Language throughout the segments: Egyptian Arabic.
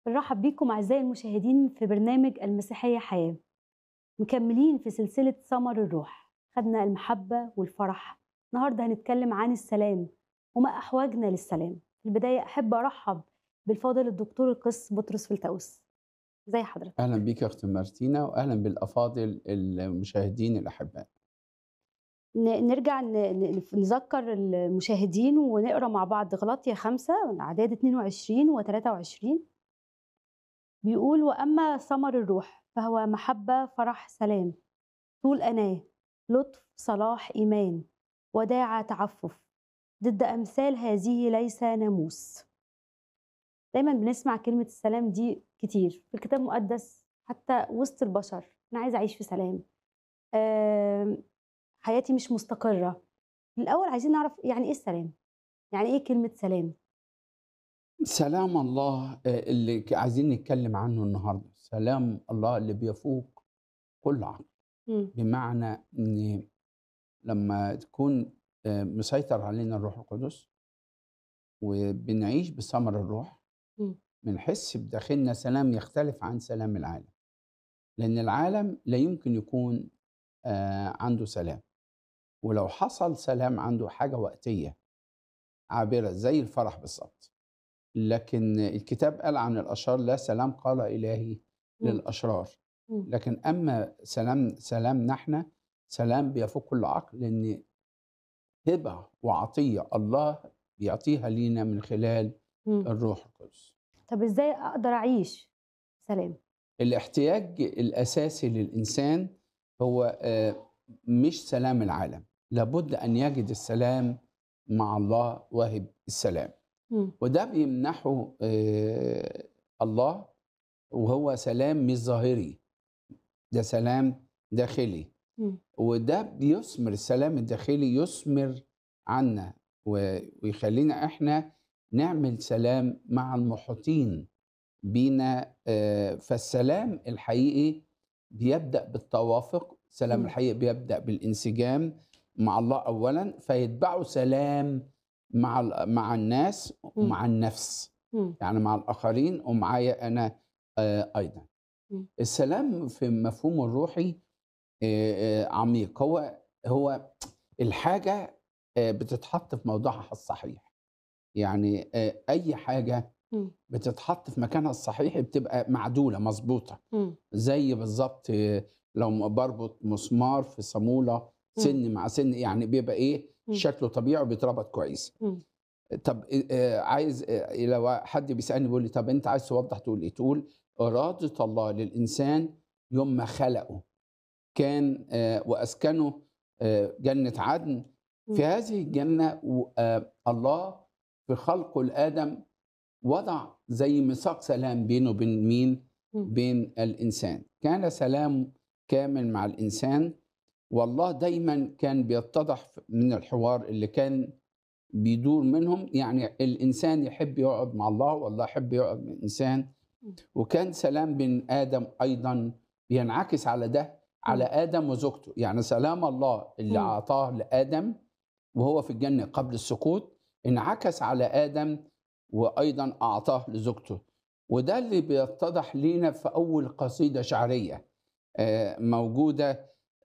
بنرحب بيكم أعزائي المشاهدين في برنامج المسيحية حياة مكملين في سلسلة ثمر الروح خدنا المحبة والفرح النهاردة هنتكلم عن السلام وما أحواجنا للسلام في البداية أحب أرحب بالفاضل الدكتور القس بطرس فلتاوس زي حضرتك اهلا بيك يا اخت مارتينا واهلا بالافاضل المشاهدين الاحباء ن- نرجع ن- ن- نذكر المشاهدين ونقرا مع بعض غلطية خمسة أعداد 22 و 23 بيقول وأما ثمر الروح فهو محبة فرح سلام طول أناة لطف صلاح إيمان وداعة تعفف ضد أمثال هذه ليس ناموس دايما بنسمع كلمة السلام دي كتير في الكتاب المقدس حتى وسط البشر أنا عايزة أعيش في سلام آم، حياتي مش مستقرة الأول عايزين نعرف يعني إيه السلام يعني إيه كلمة سلام سلام الله آه، اللي ك- عايزين نتكلم عنه النهارده سلام الله اللي بيفوق كل عقل مم. بمعنى ان لما تكون آه، مسيطر علينا الروح القدس وبنعيش بثمر الروح مم. بنحس بداخلنا سلام يختلف عن سلام العالم لان العالم لا يمكن يكون آه، عنده سلام ولو حصل سلام عنده حاجه وقتيه عابره زي الفرح بالظبط لكن الكتاب قال عن الاشرار لا سلام قال الهي مم. للاشرار مم. لكن اما سلام سلامنا احنا سلام بيفوق كل عقل لان هبه وعطيه الله بيعطيها لينا من خلال مم. الروح القدس طب إزاي أقدر أعيش سلام الاحتياج الاساسي للانسان هو آه، مش سلام العالم لابد ان يجد السلام مع الله واهب السلام مم. وده بيمنحه آه، الله وهو سلام مش ظاهري ده سلام داخلي مم. وده بيثمر السلام الداخلي يثمر عنا و- ويخلينا احنا نعمل سلام مع المحيطين بينا آه، فالسلام الحقيقي بيبدأ بالتوافق السلام مم. الحقيقي بيبدأ بالانسجام مع الله أولا فيتبعه سلام مع ال- مع الناس ومع النفس مم. يعني مع الآخرين ومعايا أنا آه، أيضا مم. السلام في مفهومه الروحي آه، آه، عميق هو هو الحاجة آه، بتتحط في موضعها الصحيح يعني آه، أي حاجة مم. بتتحط في مكانها الصحيح بتبقى معدولة مظبوطة مم. زي بالظبط آه، لو بربط مسمار في صامولة سن مع سن يعني بيبقى إيه مم. شكله طبيعي وبيتربط كويس مم. طب آه، عايز آه، لو حد بيسالني بيقول لي طب انت عايز توضح تقول ايه؟ تقول اراده الله للانسان يوم ما خلقه كان آه، واسكنه آه، جنه عدن مم. في هذه الجنه و- آه، الله في خلقه لادم وضع زي ميثاق سلام بينه وبين مين؟ مم. بين الانسان كان سلام كامل مع الانسان والله دايما كان بيتضح من الحوار اللي كان بيدور منهم يعني الانسان يحب يقعد مع الله والله يحب يقعد مع الانسان مم. وكان سلام بين ادم ايضا بينعكس على ده على ادم وزوجته يعني سلام الله اللي مم. اعطاه لادم وهو في الجنه قبل السقوط انعكس على ادم وايضا اعطاه لزوجته وده اللي بيتضح لينا في اول قصيده شعريه آه، موجوده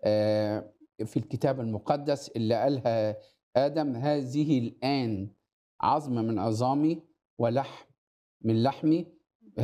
آه، في الكتاب المقدس اللي قالها ادم هذه الان عظم من عظامي ولحم من لحمي